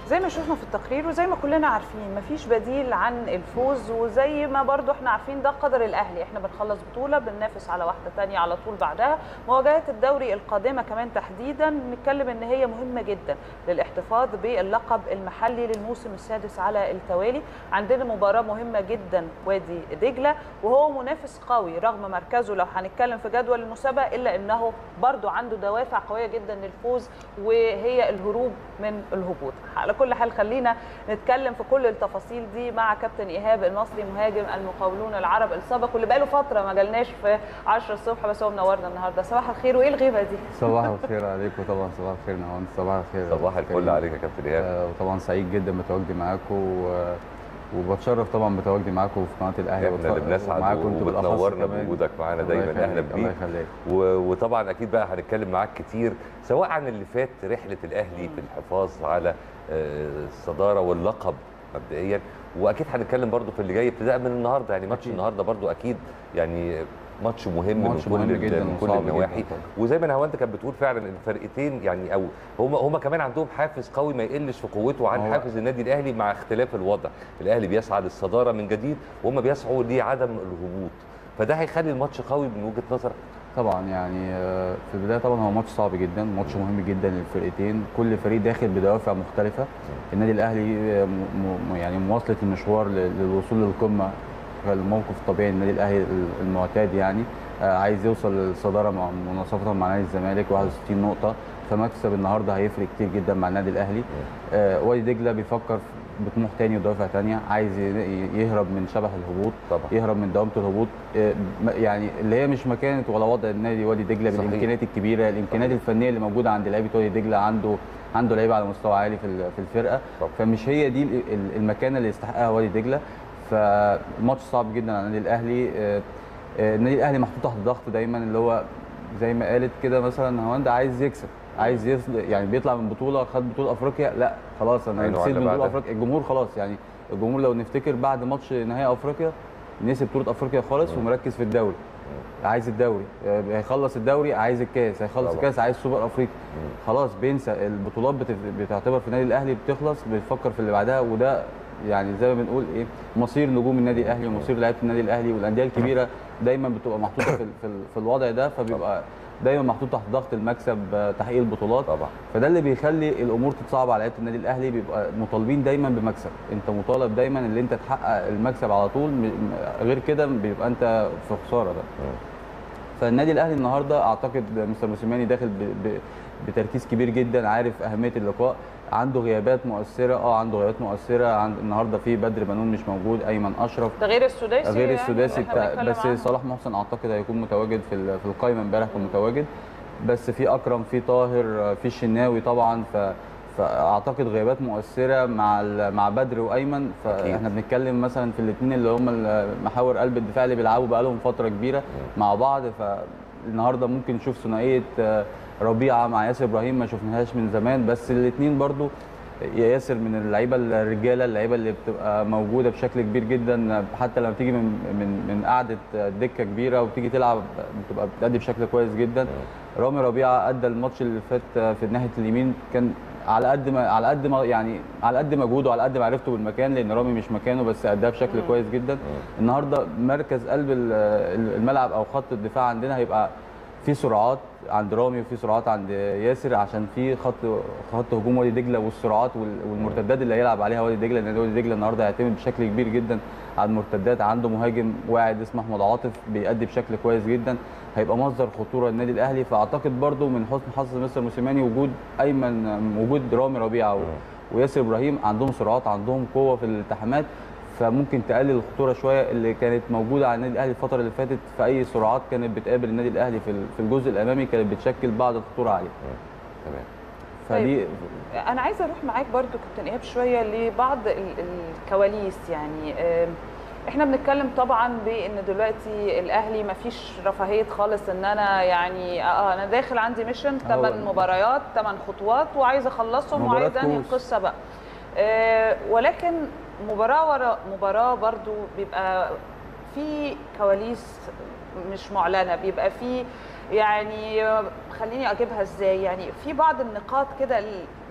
زي ما شفنا في التقرير وزي ما كلنا عارفين مفيش بديل عن الفوز وزي ما برضو احنا عارفين ده قدر الاهلي احنا بنخلص بطوله بننافس على واحده تانية على طول بعدها مواجهات الدوري القادمه كمان تحديدا نتكلم ان هي مهمه جدا للاحتفاظ باللقب المحلي للموسم السادس على التوالي عندنا مباراه مهمه جدا وادي دجله وهو منافس قوي رغم مركزه لو هنتكلم في جدول المسابقه الا انه برضو عنده دوافع قويه جدا للفوز وهي الهروب من الهبوط على كل حال خلينا نتكلم في كل التفاصيل دي مع كابتن ايهاب المصري مهاجم المقاولون العرب السابق واللي بقاله فتره ما جالناش في 10 الصبح بس هو منورنا النهارده صباح الخير وايه الغيبه دي صباح الخير عليكم طبعا صباح الخير نهان صباح الخير صباح الفل عليك يا كابتن ايهاب آه، وطبعا سعيد جدا بتواجدي معاكم و- وبتشرف طبعا بتواجدي معاكم في قناه الاهلي احنا اللي بنسعد ومعاكم انتوا بالأخص وبتنورنا كمان. بوجودك معانا الله دايما اهلا يخليك، الله بيك يخليك و- وطبعا اكيد بقى هنتكلم معاك كتير سواء عن اللي فات رحله الاهلي في الحفاظ على آه، الصداره واللقب مبدئيا واكيد هنتكلم برضو في اللي جاي ابتداء من النهارده يعني ماتش أكيد. النهارده برضو اكيد يعني ماتش مهم ماتش من كل مهم ال- جدا من كل وصعب النواحي جدا طبعاً. وزي ما نهاوند كانت بتقول فعلا الفرقتين يعني او هم هم كمان عندهم حافز قوي ما يقلش في قوته عن هو- حافز النادي الاهلي مع اختلاف الوضع الاهلي بيسعى للصداره من جديد وهم بيسعوا لعدم الهبوط فده هيخلي الماتش قوي من وجهه نظرك طبعا يعني آه، في البدايه طبعا هو ماتش صعب جدا ماتش مهم جدا للفرقتين كل فريق داخل بدوافع مختلفه النادي الاهلي آه، م- م- يعني مواصله المشوار ل- للوصول للقمه الموقف الطبيعي للنادي الاهلي المعتاد يعني آه، عايز يوصل للصداره مع مناصفه مع نادي الزمالك 61 نقطه فمكسب النهارده هيفرق كتير جدا مع النادي الاهلي آه، وادي دجله بيفكر بطموح تاني ودوافع تانية عايز ي- يهرب من شبح الهبوط طبعا يهرب من دوامه الهبوط آه، م- يعني اللي هي مش مكانه ولا وضع النادي وادي دجله صحيح. بالامكانيات الكبيره الامكانيات الفنيه اللي موجوده عند لعيبه وادي دجله عنده عنده لعيبه على مستوى عالي في ال- في الفرقه طبعا. فمش هي دي ال- ال- المكانه اللي يستحقها وادي دجله فالماتش صعب جدا على النادي الاهلي آه، آه، النادي الاهلي محطوط تحت ضغط دايما اللي هو زي ما قالت كده مثلا هواندا عايز يكسب عايز يصل يعني بيطلع من بطوله خد بطوله افريقيا لا خلاص انا عينه نسيت على من بطوله بعدها. افريقيا الجمهور خلاص يعني الجمهور لو نفتكر بعد ماتش نهائي افريقيا نسي بطوله افريقيا خالص ومركز في الدوري عايز الدوري آه، هيخلص الدوري عايز الكاس هيخلص طبعا. الكاس عايز سوبر افريقي خلاص بينسى البطولات بت- بتعتبر في النادي الاهلي بتخلص بيفكر في اللي بعدها وده يعني زي ما بنقول ايه مصير نجوم النادي الاهلي ومصير لعيبه النادي الاهلي والانديه الكبيره دايما بتبقى محطوطه في, ال- في, ال- في الوضع ده فبيبقى دايما محطوط تحت ضغط المكسب آه، تحقيق البطولات طبعا فده اللي بيخلي الامور تتصعب على لعيبه النادي الاهلي بيبقى مطالبين دايما بمكسب انت مطالب دايما ان انت تحقق المكسب على طول م- م- غير كده بيبقى انت في خساره ده فالنادي الاهلي النهارده اعتقد مستر موسيماني داخل ب... ب... بتركيز كبير جدا عارف اهميه اللقاء عنده غيابات مؤثره اه عنده غيابات مؤثره عند النهارده في بدر بنون مش موجود ايمن اشرف ده غير السداسي غير يعني السداسي اللي احنا بتاع بنتكلم بس عنه. صلاح محسن اعتقد هيكون متواجد في ال- في القائمه امبارح كان متواجد بس في اكرم في طاهر في الشناوي طبعا ف فاعتقد غيابات مؤثره مع ال- مع بدر وايمن أكيد. فاحنا بنتكلم مثلا في الاثنين اللي هم ال- محاور قلب الدفاع اللي بيلعبوا بقالهم فتره كبيره مع بعض فالنهارده ممكن نشوف ثنائيه آه، ربيعه مع ياسر ابراهيم ما شفناهاش من زمان بس الاثنين برضو يا ياسر من اللعيبه الرجاله اللعيبه اللي بتبقى موجوده بشكل كبير جدا حتى لما بتيجي من من من قعده دكه كبيره وبتيجي تلعب بتبقى بتأدي بشكل كويس جدا رامي ربيعه ادى الماتش اللي فات في ناحيه اليمين كان على قد ما على قد ما يعني على قد مجهوده وعلى قد معرفته بالمكان لان رامي مش مكانه بس اداه بشكل كويس جدا النهارده مركز قلب ال- الملعب او خط الدفاع عندنا هيبقى في سرعات عند رامي وفي سرعات عند ياسر عشان في خط خط هجوم وادي دجله والسرعات وال- والمرتدات اللي هيلعب عليها وادي دجله لان وادي دجله النهارده هيعتمد بشكل كبير جدا على المرتدات عنده مهاجم واعد اسمه احمد عاطف بيأدي بشكل كويس جدا هيبقى مصدر خطوره للنادي الاهلي فاعتقد برضو من حسن حظ مستر موسيماني وجود ايمن وجود رامي ربيعه و- وياسر ابراهيم عندهم سرعات عندهم قوه في الالتحامات فممكن تقلل الخطوره شويه اللي كانت موجوده على النادي الاهلي الفتره اللي فاتت في اي سرعات كانت بتقابل النادي الاهلي في ال- في الجزء الامامي كانت بتشكل بعض الخطوره عليه تمام فدي انا عايزه اروح معاك برضو كابتن ايهاب شويه لبعض ال- الكواليس يعني آم، احنا بنتكلم طبعا بان دلوقتي الاهلي ما فيش رفاهيه خالص ان انا يعني اه انا داخل عندي ميشن هو- 8 مباريات 8 خطوات وعايز اخلصهم مباراة وعايز انهي كوس. القصه بقى آه، ولكن مباراه ورا مباراه برضو بيبقى في كواليس مش معلنه بيبقى في يعني خليني اجيبها ازاي يعني في بعض النقاط كده ال-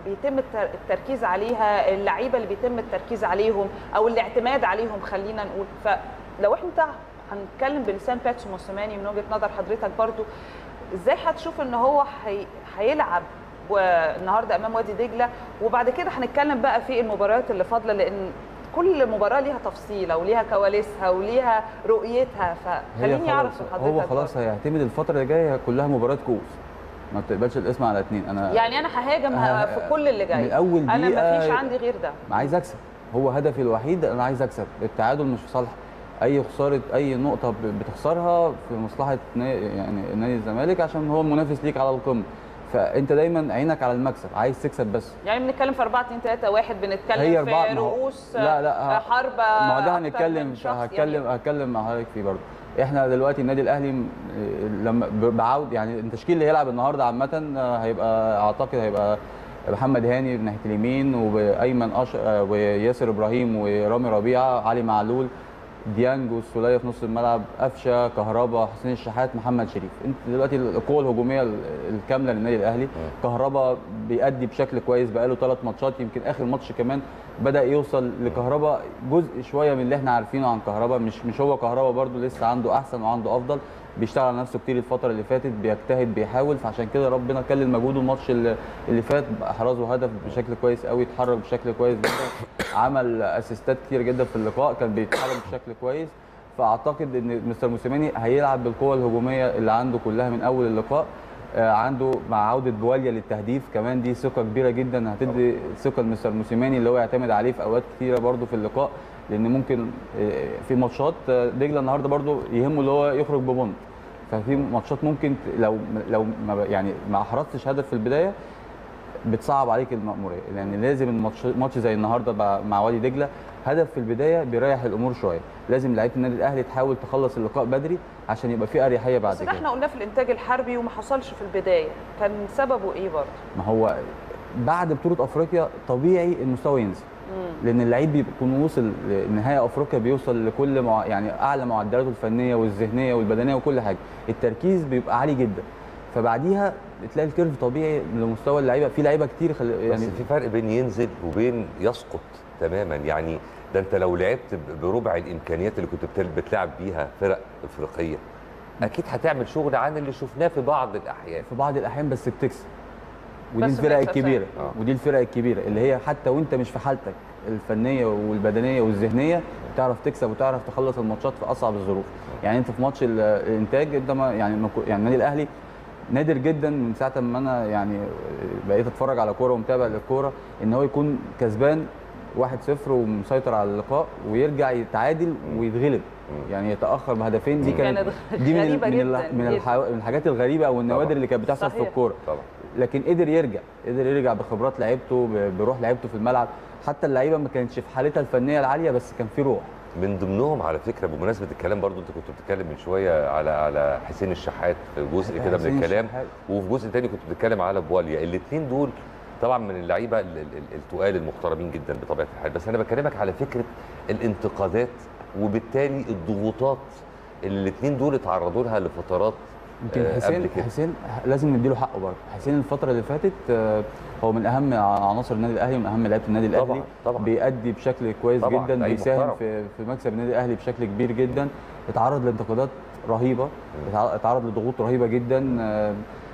بيتم التر- التركيز عليها اللعيبه اللي بيتم التركيز عليهم او الاعتماد عليهم خلينا نقول فلو احنا هنتكلم بلسان باتسو موسيماني من وجهه نظر حضرتك برضو ازاي هتشوف ان هو هي... هيلعب والنهارده امام وادي دجله وبعد كده هنتكلم بقى في المباريات اللي فاضله لان كل مباراه ليها تفصيله وليها كواليسها وليها رؤيتها هي فخليني اعرف خلاص من حضرتك هو خلاص برضو. هيعتمد الفتره اللي جايه كلها مباريات كؤوس ما بتقبلش الاسم على اتنين انا يعني انا ههاجم ه- في كل اللي جاي من أول انا ما دقيقة فيش عندي غير ده عايز اكسب هو هدفي الوحيد انا عايز اكسب التعادل مش في صالح اي خساره اي نقطه ب- بتخسرها في مصلحه نا- يعني نادي الزمالك عشان هو المنافس ليك على القمه فانت دايما عينك على المكسب عايز تكسب بس يعني بنتكلم في 4 2 3 1 بنتكلم هي في أربعة ما هو- رؤوس لا لا ه- حرب ما هو ده أكتر هنتكلم من شخص هتكلم يعني هتكلم مع حضرتك فيه برضه احنا دلوقتي النادي الاهلي م- لما ب- بعود يعني التشكيل اللي هيلعب النهارده عامه آه، هيبقى اعتقد هيبقى محمد هاني ناحيه اليمين وايمن أش... آه، وياسر ابراهيم ورامي ربيعه علي معلول ديانج والسوليه في نص الملعب قفشه كهربا حسين الشحات محمد شريف انت دلوقتي القوه الهجوميه ال- الكامله للنادي الاهلي كهربا بيأدي بشكل كويس بقاله ثلاث ماتشات يمكن اخر ماتش كمان بدا يوصل لكهربا جزء شويه من اللي احنا عارفينه عن كهربا مش مش هو كهربا برده لسه عنده احسن وعنده افضل بيشتغل على نفسه كتير الفتره اللي فاتت بيجتهد بيحاول فعشان كده ربنا كلل مجهوده الماتش اللي اللي فات احرزه هدف بشكل كويس قوي اتحرك بشكل كويس جدا عمل اسيستات كتير جدا في اللقاء كان بيتحرك بشكل كويس فاعتقد ان مستر موسيماني هيلعب بالقوه الهجوميه اللي عنده كلها من اول اللقاء آه، عنده مع عوده بواليا للتهديف كمان دي ثقه كبيره جدا هتدي ثقه لمستر موسيماني اللي هو يعتمد عليه في اوقات كتيره برده في اللقاء لان ممكن آه، في ماتشات آه، دجله النهارده برده يهمه اللي هو يخرج ببونت ففي ماتشات ممكن ت- لو لو ما ب- يعني ما احرزتش هدف في البدايه بتصعب عليك المأمورية لأن لازم الماتش ماتش زي النهارده مع- مع وادي دجلة هدف في البداية بيريح الأمور شوية لازم لعيبة النادي الأهلي تحاول تخلص اللقاء بدري عشان يبقى في أريحية بعد بس ده كده احنا قلناه في الانتاج الحربي وما حصلش في البدايه كان سببه ايه برضه ما هو بعد بطولة أفريقيا طبيعي المستوى ينزل لأن اللعيب بيكون وصل لنهاية أفريقيا بيوصل لكل مع... يعني أعلى معدلاته الفنية والذهنية والبدنية وكل حاجة التركيز بيبقى عالي جدا فبعديها بتلاقي الكيرف طبيعي لمستوى اللعيبه في لعيبه كتير خل... يعني يعني بس في فرق بين ينزل وبين يسقط تماما يعني ده انت لو لعبت ب- بربع الامكانيات اللي كنت بتل- بتلعب بيها فرق افريقيه اكيد هتعمل شغل عن اللي شفناه في بعض الاحيان في بعض الاحيان بس بتكسب ودي بس الفرق بتكسب الكبيره فعلا. آه. ودي الفرق الكبيره اللي هي حتى وانت مش في حالتك الفنيه والبدنيه والذهنيه تعرف تكسب وتعرف تخلص الماتشات في اصعب الظروف يعني انت في ماتش ال- الانتاج انت ما يعني ما كو- يعني النادي الاهلي نادر جدا من ساعه ما انا يعني بقيت اتفرج على كوره ومتابع للكوره ان هو يكون كسبان 1-0 ومسيطر على اللقاء ويرجع يتعادل ويتغلب يعني يتاخر بهدفين دي مم. كانت كانت دي من غريبة من, ال- جداً من, جداً. الحو- من الحاجات الغريبه او النوادر طبعاً. اللي كانت بتحصل في صحيح. الكوره طبعا لكن قدر يرجع قدر يرجع بخبرات لعيبته ب- بروح لعيبته في الملعب حتى اللعيبه ما كانتش في حالتها الفنيه العاليه بس كان في روح من ضمنهم على فكره بمناسبه الكلام برضو انت كنت بتتكلم من شويه على على حسين الشحات في جزء كده من حسين الكلام الشحات. وفي جزء تاني كنت بتتكلم على بواليا الاثنين دول طبعا من اللعيبه ال- ال- التقال المحترمين جدا بطبيعه الحال بس انا بكلمك على فكره الانتقادات وبالتالي الضغوطات اللي الاثنين دول اتعرضوا لها لفترات يمكن آه، حسين قبل كده حسين لازم نديله حقه برضه حسين الفتره اللي فاتت آه، هو من اهم عناصر النادي الاهلي ومن اهم لعيبه النادي الاهلي طبعاً، طبعاً. بيأدي بشكل كويس طبعاً، جدا لعيب بيساهم محترم. في في مكسب النادي الاهلي بشكل كبير جدا اتعرض لانتقادات رهيبه اتع- اتعرض لضغوط رهيبه جدا آه،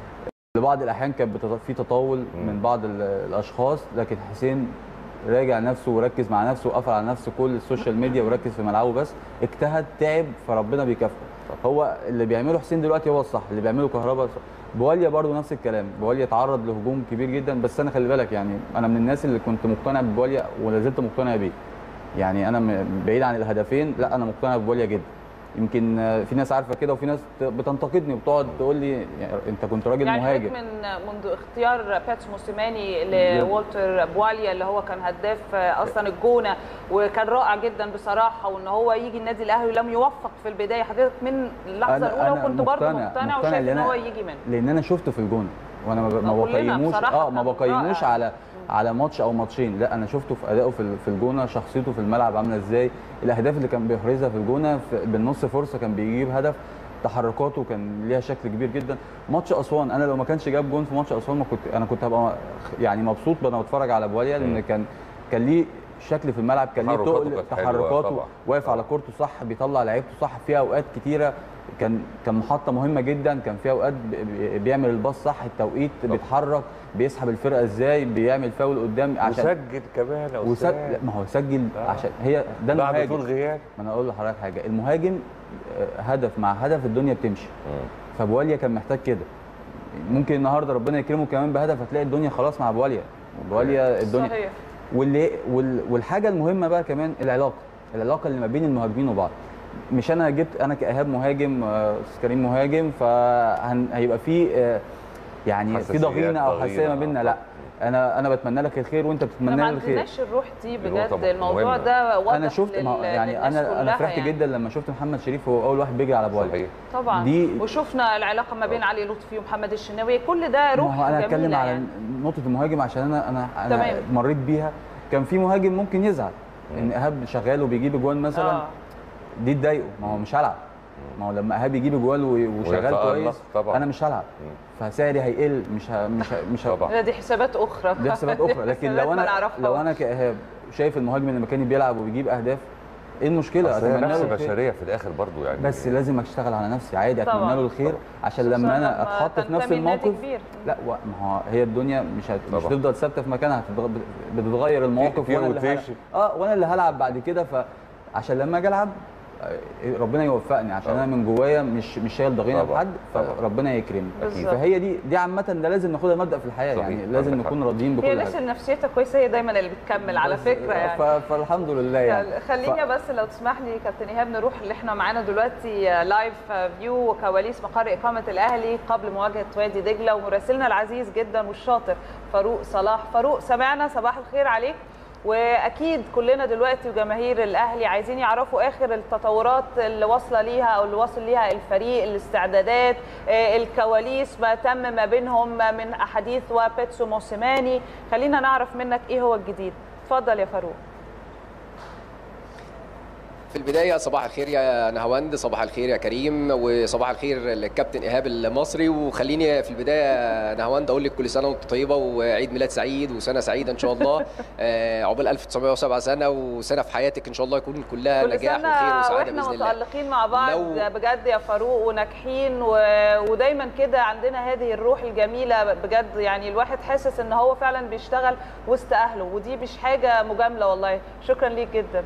لبعض الاحيان كان بتط- في تطاول من بعض ال- الاشخاص لكن حسين راجع نفسه وركز مع نفسه وقفل على نفسه كل السوشيال ميديا وركز في ملعبه بس اجتهد تعب فربنا بيكافئه هو اللي بيعمله حسين دلوقتي هو الصح اللي بيعمله كهربا صح. بواليا برضو نفس الكلام بواليا تعرض لهجوم كبير جدا بس انا خلي بالك يعني انا من الناس اللي كنت مقتنع ببواليا ولا زلت مقتنع بيه يعني انا م- بعيد عن الهدفين لا انا مقتنع ببواليا جدا يمكن آه، في ناس عارفه كده وفي ناس ت- بتنتقدني وبتقعد تقول لي يعني انت كنت راجل يعني مهاجم حضرتك من منذ اختيار باتس موسيماني نعم. لوالتر بواليا اللي هو كان هداف اصلا الجونه وكان رائع جدا بصراحه وان هو يجي النادي الاهلي ولم يوفق في البدايه حضرتك من اللحظه أنا- الاولى أنا وكنت برضه مقتنع- مقتنع مقتنع وشايف لأن ان هو أنا- يجي منه لان انا شفته في الجون وانا ما ب- ما ما كلنا بقيموش بصراحة اه ما كان بقيموش رائع. على على ماتش او ماتشين لا انا شفته في ادائه في ال- في الجونه شخصيته في الملعب عامله ازاي الاهداف اللي كان بيحرزها في الجونه في بالنص فرصه كان بيجيب هدف تحركاته كان ليها شكل كبير جدا ماتش اسوان انا لو ما كانش جاب جون في ماتش اسوان ما كنت انا كنت هبقى يعني مبسوط وانا بتفرج على بواليا لان كان كان ليه شكل في الملعب كان ليه تحركاته تقل كانت حلوة تحركاته طبعاً. واقف على كورته صح بيطلع لعيبته صح في اوقات كتيره كان كان محطه مهمه جدا كان في اوقات ب- ب- بيعمل الباص صح التوقيت بيتحرك بيسحب الفرقه ازاي بيعمل فاول قدام عشان وسجل كمان يا وسجل أستاذ. لا، ما هو سجل آه. عشان هي ده بعد المهاجم طول غياب ما انا اقول لحضرتك حاجه المهاجم آه، هدف مع هدف الدنيا بتمشي فبواليا كان محتاج كده ممكن النهارده ربنا يكرمه كمان بهدف هتلاقي الدنيا خلاص مع بواليا بواليا الدنيا صحيح واللي وال والحاجه المهمه بقى كمان العلاقه العلاقه اللي ما بين المهاجمين وبعض مش انا جبت انا كايهاب مهاجم آه، استاذ كريم مهاجم فهيبقى في آه، يعني في حساسيات، ضغينه او حساسيه ما ضغينة، بيننا آه. لا انا انا بتمنى لك الخير وانت احنا بتتمنى ما لي الخير عندناش الروح دي الروح بجد طبعاً الموضوع مهمة. ده واضح انا شفت ما لل- يعني للناس انا انا كلها فرحت يعني. جدا لما شفت محمد شريف هو اول واحد بيجري على بواليا صحيح طبعا دي- وشفنا العلاقه ما بين علي لطفي ومحمد الشناوي كل ده روح ما هو انا جميلة اتكلم على يعني. نقطه المهاجم عشان انا انا انا تمام. مريت بيها كان في مهاجم ممكن يزعل ان ايهاب شغال وبيجيب اجوان مثلا آه. دي تضايقه ما هو مش هلعب ما هو لما ايهاب يجيب اجوال و- وشغال ويتألق كويس طبعاً. انا مش هلعب فسعري هيقل مش ه... مش ه... مش ه... طبعاً. لا دي حسابات اخرى دي حسابات اخرى لكن حسابات لو ما انا نعرفها. لو انا كايهاب شايف المهاجم اللي مكاني بيلعب وبيجيب اهداف ايه المشكله أصل هي اتمنى نفس له الخير. بشريه في الاخر برضو يعني بس لازم اشتغل على نفسي عادي طبعاً. اتمنى له الخير طبعاً. عشان خصوصاً لما انا لما اتحط في نفس تنتمي لنادي الموقف كبير. لا و- ما هو هي الدنيا مش هت... مش طبعاً. هتفضل ثابته في مكانها هتتغ- بتتغير المواقف في وانا اللي هلعب rotation. اه وانا اللي هلعب بعد كده فعشان لما اجي العب آه، ربنا يوفقني عشان طبعاً. انا من جوايا مش مش شايل ضغينه طبعاً. بحد طبعاً. فربنا يكرمني بالظبط. فهي دي دي عامه ده لازم ناخدها مبدا في الحياه صحيح. يعني لازم عندك نكون حق. راضيين هي بكل الناس حاجه اللي نفسيتها كويسه هي دايما اللي بتكمل على بس- فكره يعني ف... فالحمد لله يعني خلينا ف- بس لو تسمح لي كابتن ايهاب نروح اللي احنا معانا دلوقتي لايف فيو وكواليس مقر اقامه الاهلي قبل مواجهه وادي دجله ومراسلنا العزيز جدا والشاطر فاروق صلاح فاروق سمعنا صباح الخير عليك واكيد كلنا دلوقتي وجماهير الاهلي عايزين يعرفوا اخر التطورات اللي واصله ليها او اللي واصل ليها الفريق الاستعدادات آه، الكواليس ما تم ما بينهم من احاديث وبيتسو موسيماني خلينا نعرف منك ايه هو الجديد اتفضل يا فاروق في البداية صباح الخير يا نهاوند صباح الخير يا كريم وصباح الخير للكابتن إيهاب المصري وخليني في البداية يا نهاوند أقول لك كل سنة وأنت طيبة وعيد ميلاد سعيد وسنة سعيدة إن شاء الله آه، عقبال 1907 سنة وسنة في حياتك إن شاء الله يكون كلها كل نجاح سنة وخير وسعادة واحنا بإذن الله متألقين مع بعض لو- بجد يا فاروق وناجحين و... ودايما كده عندنا هذه الروح الجميلة بجد يعني الواحد حاسس ان هو فعلا بيشتغل وسط اهله ودي مش حاجة مجاملة والله شكرا ليك جدا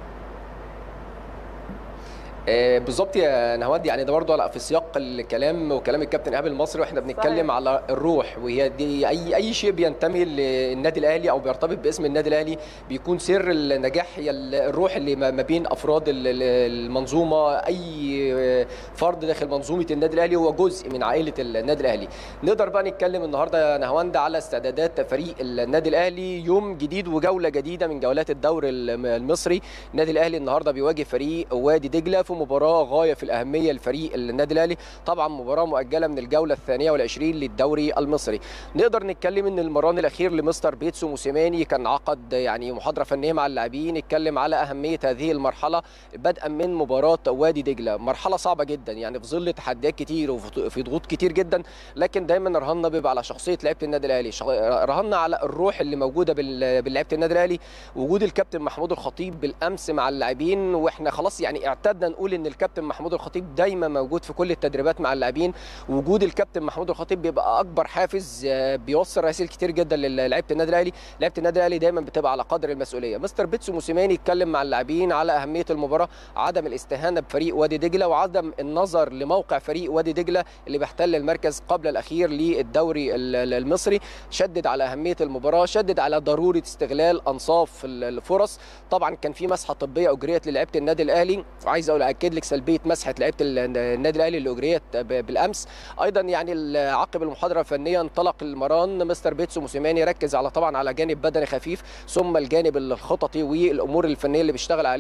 آه، بالظبط يا نهاوند يعني ده برضه في سياق الكلام وكلام الكابتن ايهاب المصري واحنا بنتكلم صحيح. على الروح وهي دي اي اي شيء بينتمي للنادي الاهلي او بيرتبط باسم النادي الاهلي بيكون سر النجاح هي الروح اللي ما ما بين افراد ال- ال- المنظومه اي فرد داخل منظومه النادي الاهلي هو جزء من عائله النادي الاهلي نقدر بقى نتكلم النهارده يا نهاوند على استعدادات فريق النادي الاهلي يوم جديد وجوله جديده من جولات الدوري الم- المصري النادي الاهلي النهارده بيواجه فريق وادي دجله في مباراه غايه في الاهميه لفريق النادي الاهلي طبعا مباراه مؤجله من الجوله الثانيه والعشرين للدوري المصري نقدر نتكلم ان المران الاخير لمستر بيتسو موسيماني كان عقد يعني محاضره فنيه مع اللاعبين اتكلم على اهميه هذه المرحله بدءا من مباراه وادي دجله مرحله صعبه جدا يعني في ظل تحديات كتير وفي ضغوط كتير جدا لكن دايما رهنا بيبقى على شخصيه لعيبه النادي الاهلي شغ- رهنا على الروح اللي موجوده بال- بلعيبه النادي الاهلي وجود الكابتن محمود الخطيب بالامس مع اللاعبين واحنا خلاص يعني اعتدنا نقول ان الكابتن محمود الخطيب دايما موجود في كل التدريبات مع اللاعبين وجود الكابتن محمود الخطيب بيبقى اكبر حافز آه، بيوصل رسائل كتير جدا للعيبه النادي الاهلي لعيبه النادي الاهلي دايما بتبقى على قدر المسؤوليه مستر بيتسو موسيماني اتكلم مع اللاعبين على اهميه المباراه عدم الاستهانه بفريق وادي دجله وعدم النظر لموقع فريق وادي دجله اللي بيحتل المركز قبل الاخير للدوري ال- ال- المصري شدد على اهميه المباراه شدد على ضروره استغلال انصاف ال- الفرص طبعا كان في مسحه طبيه اجريت للعيبه النادي الاهلي وعايز اقول اكد لك سلبيه مسحه لعيبه ال- النادي الاهلي اللي اجريت ب- بالامس ايضا يعني ال- عقب المحاضره الفنيه انطلق المران مستر بيتسو موسيماني ركز على طبعا على جانب بدني خفيف ثم الجانب الخططي والامور الفنيه اللي بيشتغل عليها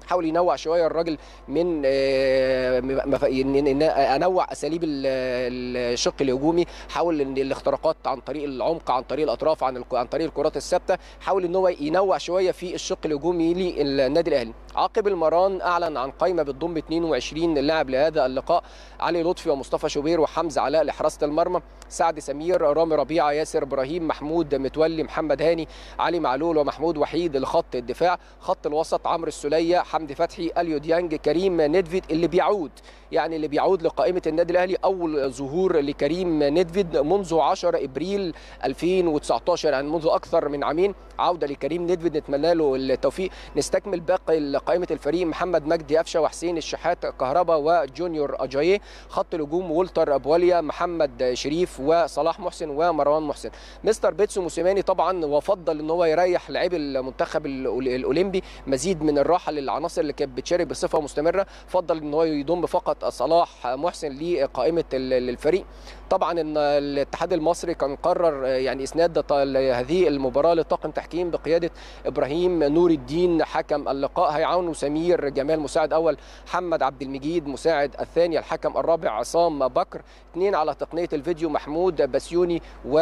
حاول ينوع شويه الراجل من آه، مف- إن- إن انوع اساليب ال- الشق الهجومي حاول ان الاختراقات عن طريق العمق عن طريق الاطراف عن الك- عن طريق الكرات الثابته حاول ان هو ينوع شويه في الشق الهجومي للنادي الاهلي عقب المران اعلن عن قائمه بتضم 22 لاعب لهذا اللقاء علي لطفي ومصطفى شوبير وحمزه علاء لحراسه المرمى سعد سمير رامي ربيعه ياسر ابراهيم محمود متولي محمد هاني علي معلول ومحمود وحيد لخط الدفاع خط الوسط عمرو السوليه حمدي فتحي اليو ديانج كريم نيدفيد اللي بيعود يعني اللي بيعود لقائمه النادي الاهلي اول ظهور لكريم نيدفيد منذ 10 ابريل 2019 يعني منذ اكثر من عامين عوده لكريم نيدفيد نتمنى له التوفيق نستكمل باقي قائمه الفريق محمد مجدي قفشه وحسين الشحات كهربا وجونيور اجاييه خط الهجوم ولتر ابواليا محمد شريف وصلاح محسن ومروان محسن مستر بيتسو موسيماني طبعا وفضل ان هو يريح لاعبي المنتخب الأول- الاولمبي مزيد من الراحه للعناصر اللي كانت بتشارك بصفه مستمره فضل ان هو يضم فقط صلاح محسن لقائمه ال- الفريق طبعا ان الاتحاد المصري كان قرر يعني اسناد ط- هذه المباراه لطاقم تحكيم بقياده ابراهيم نور الدين حكم اللقاء هيعاونه سمير جمال مساعد اول محمد عبد المجيد مساعد الثاني الحكم الرابع عصام بكر اثنين على تقنيه الفيديو محمود بسيوني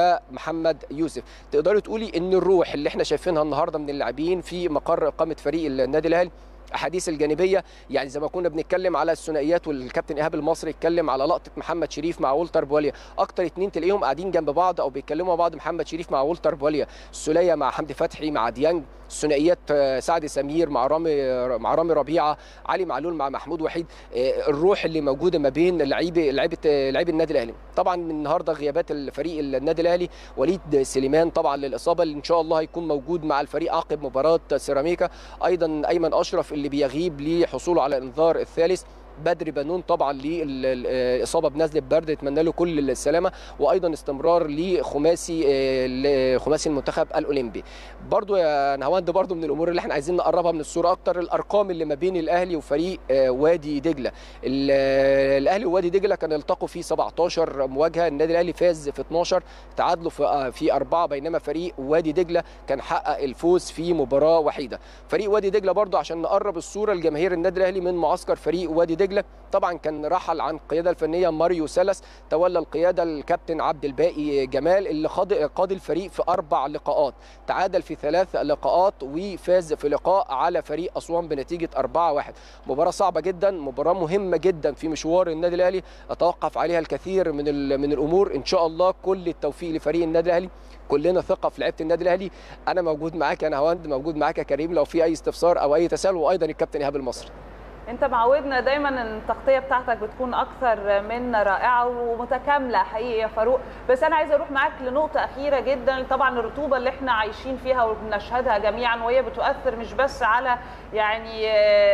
ومحمد يوسف تقدري تقولي ان الروح اللي احنا شايفينها النهارده من اللاعبين في مقر اقامه فريق النادي الاهلي احاديث الجانبيه يعني زي ما كنا بنتكلم على الثنائيات والكابتن ايهاب المصري اتكلم على لقطه محمد شريف مع ولتر بواليا اكتر اتنين تلاقيهم قاعدين جنب بعض او بيتكلموا مع بعض محمد شريف مع ولتر بواليا السوليه مع حمدي فتحي مع ديانج الثنائيات آه، سعد سمير مع رامي مع رامي ربيعه علي معلول مع محمود وحيد آه، الروح اللي موجوده ما بين لعيبه لعيبه آه، لعيبه النادي الاهلي طبعا من النهارده غيابات الفريق النادي الاهلي وليد سليمان طبعا للاصابه اللي ان شاء الله هيكون موجود مع الفريق عقب مباراه سيراميكا ايضا ايمن اشرف اللي بيغيب لحصوله على الانذار الثالث بدر بنون طبعا للاصابه بنزله برد نتمنى له كل السلامه وايضا استمرار لخماسي آه، خماسي المنتخب الاولمبي برضو يا نهاوند برضو من الامور اللي احنا عايزين نقربها من الصوره اكتر الارقام اللي ما بين الاهلي وفريق آه، وادي دجله ال- آه، الاهلي ووادي دجله كانوا التقوا في 17 مواجهه النادي الاهلي فاز في 12 تعادلوا في آه، في اربعه بينما فريق وادي دجله كان حقق الفوز في مباراه وحيده فريق وادي دجله برضو عشان نقرب الصوره لجماهير النادي الاهلي من معسكر فريق وادي دجله طبعا كان رحل عن القياده الفنيه ماريو سلس تولى القياده الكابتن عبد الباقي جمال اللي قاد قاد الفريق في اربع لقاءات تعادل في ثلاث لقاءات وفاز في لقاء على فريق اسوان بنتيجه 4-1 مباراه صعبه جدا مباراه مهمه جدا في مشوار النادي الاهلي اتوقف عليها الكثير من ال- من الامور ان شاء الله كل التوفيق لفريق النادي الاهلي كلنا ثقه في لعيبه النادي الاهلي انا موجود معاك يا نهاوند موجود معاك يا كريم لو في اي استفسار او اي تساؤل وايضا الكابتن ايهاب المصري انت معودنا دايما ان التغطيه بتاعتك بتكون اكثر من رائعه ومتكامله حقيقي يا فاروق بس انا عايزه اروح معاك لنقطه اخيره جدا طبعا الرطوبه اللي احنا عايشين فيها وبنشهدها جميعا وهي بتؤثر مش بس على يعني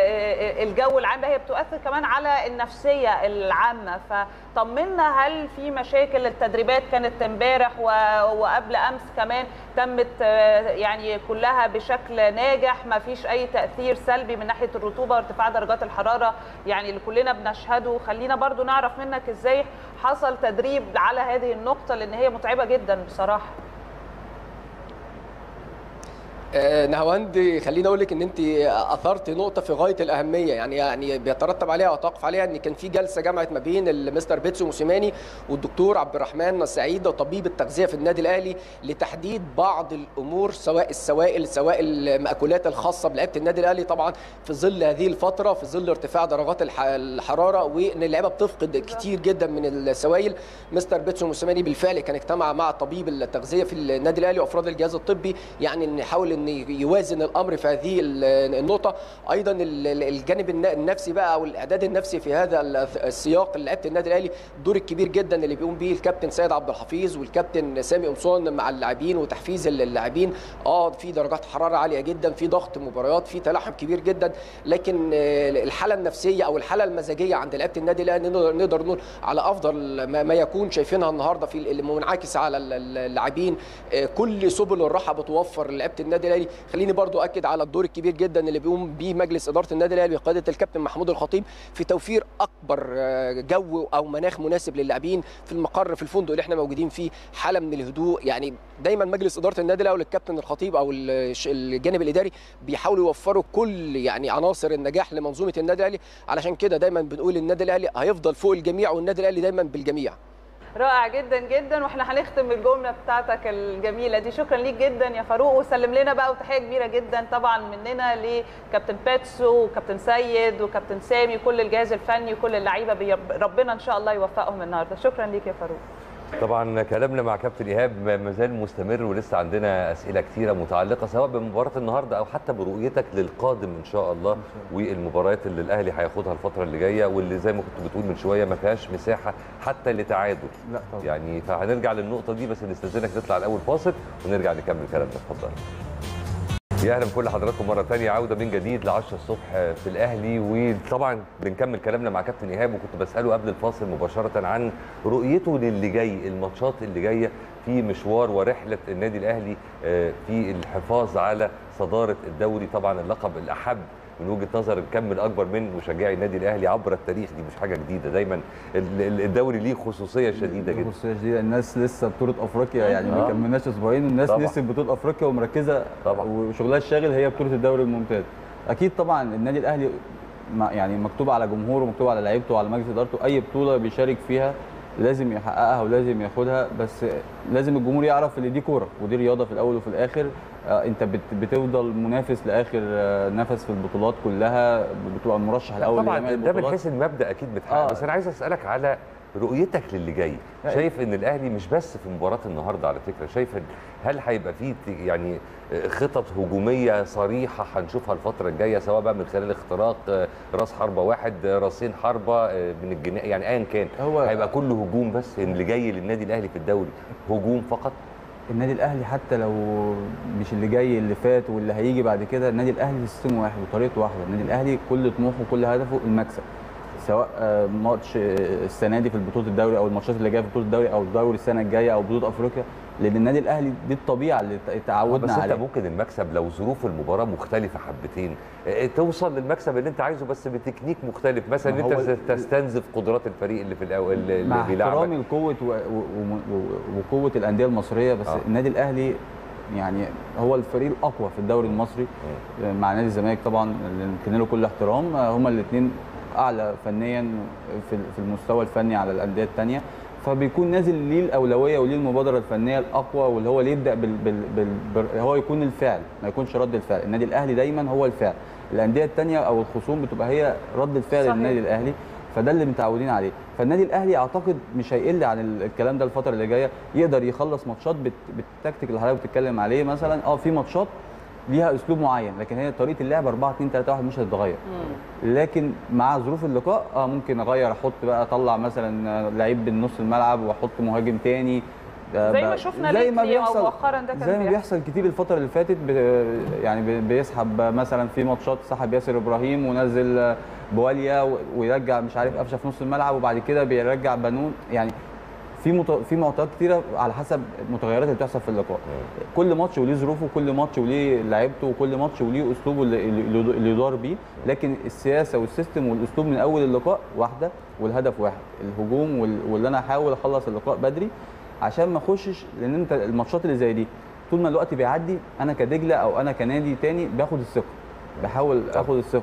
آه، الجو العام لا هي بتؤثر كمان على النفسيه العامه فطمنا هل في مشاكل التدريبات كانت امبارح و- وقبل امس كمان تمت آه، يعني كلها بشكل ناجح ما فيش اي تاثير سلبي من ناحيه الرطوبه وارتفاع درجات الحراره يعني اللي كلنا بنشهده خلينا برضو نعرف منك ازاي حصل تدريب على هذه النقطه لان هي متعبه جدا بصراحه آه، نهاوند خليني اقول لك ان انت اثرت نقطه في غايه الاهميه يعني يعني بيترتب عليها وتوقف عليها ان كان في جلسه جمعت ما بين المستر بيتسو موسيماني والدكتور عبد الرحمن سعيد وطبيب التغذيه في النادي الاهلي لتحديد بعض الامور سواء السوائل سواء المأكولات الخاصه بلعيبه النادي الاهلي طبعا في ظل هذه الفتره في ظل ارتفاع درجات الح- الحراره وان اللعيبه بتفقد كتير جدا من السوائل مستر بيتسو موسيماني بالفعل كان اجتمع مع طبيب التغذيه في النادي الاهلي وافراد الجهاز الطبي يعني ان يحاول ان يوازن الامر في هذه ال- النقطه ايضا ال- ال- الجانب الن- النفسي بقى او الاعداد النفسي في هذا ال- السياق اللي لعيبه النادي الاهلي الدور الكبير جدا اللي بيقوم به الكابتن سيد عبد الحفيظ والكابتن سامي قمصان مع اللاعبين وتحفيز اللاعبين اه في درجات حراره عاليه جدا في ضغط مباريات في تلاحم كبير جدا لكن آه، الحاله النفسيه او الحاله المزاجيه عند لعيبه النادي الاهلي نقدر نقدر نقول على افضل ما ما يكون شايفينها النهارده في المنعكس على ال- ال- اللاعبين آه، كل سبل الراحه بتوفر لعيبه النادي الاهلي خليني برضو اكد على الدور الكبير جدا اللي بيقوم بيه مجلس اداره النادي الاهلي بقياده الكابتن محمود الخطيب في توفير اكبر آه، جو او مناخ مناسب للاعبين في المقر في الفندق اللي احنا موجودين فيه حاله من الهدوء يعني دايما مجلس اداره النادي الاهلي والكابتن الخطيب او الش- الجانب الاداري بيحاولوا يوفروا كل يعني عناصر النجاح لمنظومه النادي الاهلي علشان كده دايما بنقول النادي الاهلي هيفضل فوق الجميع والنادي الاهلي دايما بالجميع رائع جدا جدا واحنا هنختم بالجمله بتاعتك الجميله دي شكرا ليك جدا يا فاروق وسلم لنا بقى وتحيه كبيره جدا طبعا مننا لكابتن باتسو وكابتن سيد وكابتن سامي وكل الجهاز الفني وكل اللعيبه بي- ربنا ان شاء الله يوفقهم النهارده شكرا ليك يا فاروق طبعا كلامنا مع كابتن ايهاب ما- ما زال مستمر ولسه عندنا اسئله كتيره متعلقه سواء بمباراه النهارده او حتى برؤيتك للقادم ان شاء الله والمباريات اللي الاهلي هياخدها الفتره اللي جايه واللي زي ما كنت بتقول من شويه ما فيهاش مساحه حتى لتعادل لا طبعا يعني فهنرجع للنقطه دي بس نستاذنك نطلع الاول فاصل ونرجع نكمل كلامنا اتفضل يا اهلا بكل حضراتكم مره ثانيه عوده من جديد ل 10 الصبح في الاهلي وطبعا بنكمل كلامنا مع كابتن ايهاب وكنت بساله قبل الفاصل مباشره عن رؤيته للي جاي الماتشات اللي جايه في مشوار ورحله النادي الاهلي آه، في الحفاظ على صداره الدوري طبعا اللقب الاحب من وجهه نظر الكم الاكبر من مشجعي النادي الاهلي عبر التاريخ دي مش حاجه جديده دايما ال- ال- الدوري ليه خصوصيه شديده جدا خصوصيه شديده الناس لسه بطوله افريقيا يعني ما آه. كملناش اسبوعين والناس طبعا. نسيت بطوله افريقيا ومركزه طبعا. وشغلها الشاغل هي بطوله الدوري الممتاز اكيد طبعا النادي الاهلي ما- يعني مكتوب على جمهوره ومكتوب على لعيبته وعلى مجلس ادارته اي بطوله بيشارك فيها لازم يحققها ولازم ياخدها بس لازم الجمهور يعرف ان دي كوره ودي رياضه في الاول وفي الاخر آه، انت بت- بتفضل منافس لاخر آه، نفس في البطولات كلها بتبقى المرشح الاول طبعا لجميع ده من البطولات. حيث المبدا اكيد بتحقق آه. بس انا عايز اسالك على رؤيتك للي جاي لا، شايف ان الاهلي مش بس في مباراه النهارده على فكره شايف إن هل هيبقى فيه ت- يعني خطط هجوميه صريحه هنشوفها الفتره الجايه سواء بقى من خلال اختراق آه، راس حربه واحد آه، راسين حربه آه، من الجناح يعني ايا كان هو- هيبقى كله هجوم بس اللي جاي للنادي الاهلي في الدوري هجوم فقط النادي الاهلي حتى لو مش اللي جاي اللي فات واللي هيجي بعد كده النادي الاهلي سيستم واحد وطريقه واحده النادي الاهلي كل طموحه وكل هدفه المكسب سواء آه، ماتش آه، السنه دي في بطوله الدوري او الماتشات اللي جايه في بطوله الدوري او الدوري السنه الجايه او بطوله افريقيا لان النادي الاهلي دي الطبيعه اللي ت- بس تعودنا انت عليها ممكن المكسب لو ظروف المباراه مختلفه حبتين آه، توصل للمكسب اللي انت عايزه بس بتكنيك مختلف مثلا ما ان انت هو تستنزف قدرات الفريق اللي في الاول اللي مع بيلعبك احترامي لقوه و- و- و- و- وقوه الانديه المصريه بس آه. آه. النادي الاهلي يعني هو الفريق الاقوى في الدوري المصري مع نادي الزمالك طبعا اللي نكن له كل احترام آه، هما الاثنين اعلى فنيا في في المستوى الفني على الانديه الثانيه فبيكون نازل ليه الاولويه وليه المبادره الفنيه الاقوى واللي هو اللي يبدا بال بال بال بال هو يكون الفعل ما يكونش رد الفعل النادي الاهلي دايما هو الفعل الانديه الثانيه او الخصوم بتبقى هي رد الفعل صحيح. للنادي الاهلي فده اللي متعودين عليه فالنادي الاهلي اعتقد مش هيقل عن ال- الكلام ده الفتره اللي جايه يقدر يخلص ماتشات بت- بالتكتيك اللي حضرتك بتتكلم عليه مثلا اه في ماتشات ليها اسلوب معين لكن هي طريقه اللعب 4 2 3 1 مش هتتغير لكن مع ظروف اللقاء اه ممكن اغير احط بقى اطلع مثلا آه، لعيب من نص الملعب واحط مهاجم تاني آه، زي بقى- ما شفنا زي ما ليكلي أو بيحصل مؤخراً ده كان زي ما بيحصل. بيحصل كتير الفتره اللي فاتت ب- يعني ب- بيسحب مثلا في ماتشات سحب ياسر ابراهيم ونزل آه، بواليا و- ويرجع مش عارف قفشه في نص الملعب وبعد كده بيرجع بنون يعني في مت... في معطيات كتيره على حسب المتغيرات اللي بتحصل في اللقاء كل ماتش وليه ظروفه كل ماتش وليه لعيبته وكل ماتش وليه اسلوبه اللي, اللي اللي يدار بيه لكن السياسه والسيستم والاسلوب من اول اللقاء واحده والهدف واحد الهجوم وال... واللي انا احاول اخلص اللقاء بدري عشان ما اخشش لان انت الماتشات اللي زي دي طول ما الوقت بيعدي انا كدجله او انا كنادي تاني باخد الثقه بحاول اخد الثقه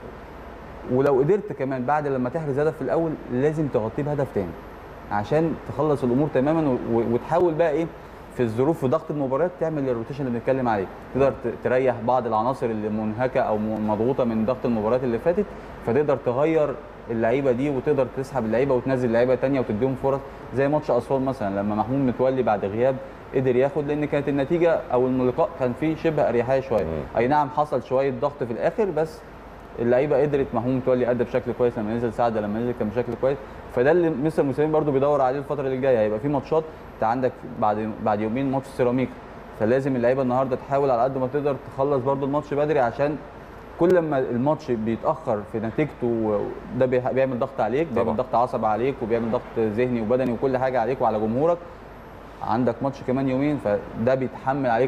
ولو قدرت كمان بعد لما تحرز هدف في الاول لازم تغطيه بهدف تاني عشان تخلص الامور تماما و- و- وتحاول بقى ايه في الظروف في ضغط المباريات تعمل الروتيشن اللي بنتكلم عليه تقدر ت- تريح بعض العناصر اللي منهكه او م- مضغوطه من ضغط المباريات اللي فاتت فتقدر تغير اللعيبه دي وتقدر تسحب اللعيبه وتنزل لعيبه تانية وتديهم فرص زي ماتش اسوان مثلا لما محمود متولي بعد غياب قدر ياخد لان كانت النتيجه او اللقاء كان فيه شبه اريحيه شويه مم. اي نعم حصل شويه ضغط في الاخر بس اللعيبه قدرت محمود متولي ادى بشكل كويس لما نزل سعد لما نزل كان بشكل كويس فده اللي مستر موسيماني برده بيدور عليه الفتره اللي جايه هيبقى في ماتشات انت عندك بعد بعد يومين ماتش سيراميكا فلازم اللعيبه النهارده تحاول على قد ما تقدر تخلص برده الماتش بدري عشان كل ما الماتش بيتاخر في نتيجته ده بيح- بيعمل ضغط عليك طبعا. بيعمل ضغط عصبي عليك وبيعمل ضغط ذهني وبدني وكل حاجه عليك وعلى جمهورك عندك ماتش كمان يومين فده بيتحمل عليك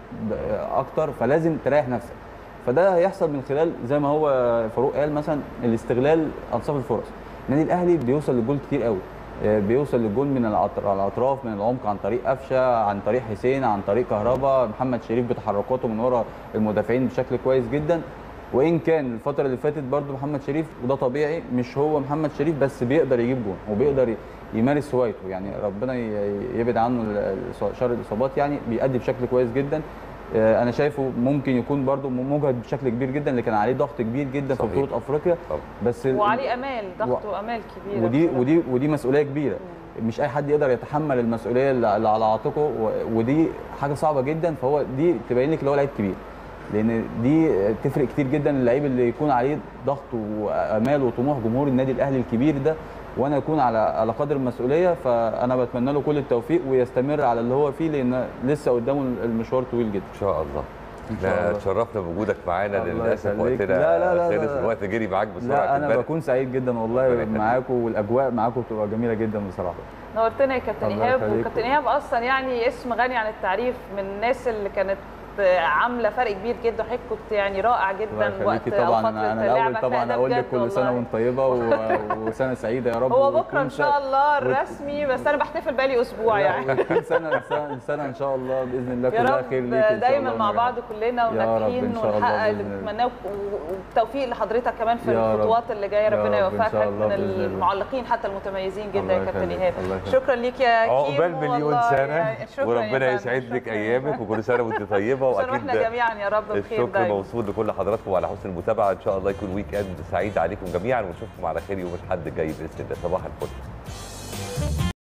ب- اكتر فلازم تريح نفسك فده هيحصل من خلال زي ما هو فاروق قال مثلا الاستغلال انصاف الفرص النادي الاهلي بيوصل للجول كتير قوي آه، بيوصل للجول من العط- الاطراف من العمق عن طريق قفشه عن طريق حسين عن طريق كهربا محمد شريف بتحركاته من ورا المدافعين بشكل كويس جدا وان كان الفتره اللي فاتت برضو محمد شريف وده طبيعي مش هو محمد شريف بس بيقدر يجيب جون وبيقدر ي- يمارس هوايته يعني ربنا ي- يبعد عنه ال- ال- شر الاصابات يعني بيأدي بشكل كويس جدا آه، انا شايفه ممكن يكون برضو مجهد بشكل كبير جدا اللي كان عليه ضغط كبير جدا في صحيح. بطوله افريقيا طبعا. بس ال- وعليه امال ضغطه امال كبيره ودي بصراحة. ودي ودي مسؤوليه كبيره مش اي حد يقدر يتحمل المسؤوليه اللي اللي على عاتقه و- ودي حاجه صعبه جدا فهو دي تبين لك اللي هو لعيب كبير لان دي تفرق كتير جدا اللعيب اللي يكون عليه ضغط وامال وطموح جمهور النادي الاهلي الكبير ده وانا اكون على على قدر المسؤوليه فانا بتمنى له كل التوفيق ويستمر على اللي هو فيه لان لسه قدامه المشوار طويل جدا ان شاء الله إن شاء احنا الله. اتشرفنا بوجودك معانا الله للاسف يخليك. وقتنا لا، لا، لا، خلص لا. الوقت جري معاك بسرعه لا انا البرق. بكون سعيد جدا ربنا والله يخليك. معاكم والاجواء معاكم بتبقى جميله جدا بصراحه نورتنا يا كابتن الله ايهاب يخليك. وكابتن ايهاب اصلا يعني اسم غني عن التعريف من الناس اللي كانت عامله فرق كبير جدا وحضرتك كنت يعني رائع الله جدا وقت يخليكي طبعا فترة انا انا اللعبة. الاول طبعا فده اقول لك بجد كل سنه والله. وانت طيبه و- وسنه سعيده يا رب هو بكره وتكون ان شاء سنة- الله وت- الرسمي بس انا بحتفل بقالي اسبوع لا، يعني وتكون سنه سنه سنه ان شاء الله باذن الله يا كلها رب خير ليك إن شاء دايما الله مع ونجاح. بعض كلنا يا رب وناجحين إن شاء الله ونحقق اللي بإذن الله. بنتمناه و- والتوفيق لحضرتك كمان في يا رب. الخطوات اللي جايه يا ربنا رب إن يوفقك شاء الله من بإذن الله. المعلقين حتى المتميزين جدا الله يا كابتن يخليك. ايهاب الله يخليك. شكرا ليك يا كيمو عقبال مليون والله سنه يعني شكراً يا وربنا فندم. يسعد لك شكراً يا ايامك فندم. وكل سنه وانت طيبه عشان احنا واكيد جميعا يا رب بخير الشكر دايما موصول لكل حضراتكم وعلى حسن المتابعه ان شاء الله يكون ويك اند سعيد عليكم جميعا ونشوفكم على خير يوم الاحد الجاي باذن الله صباح الفل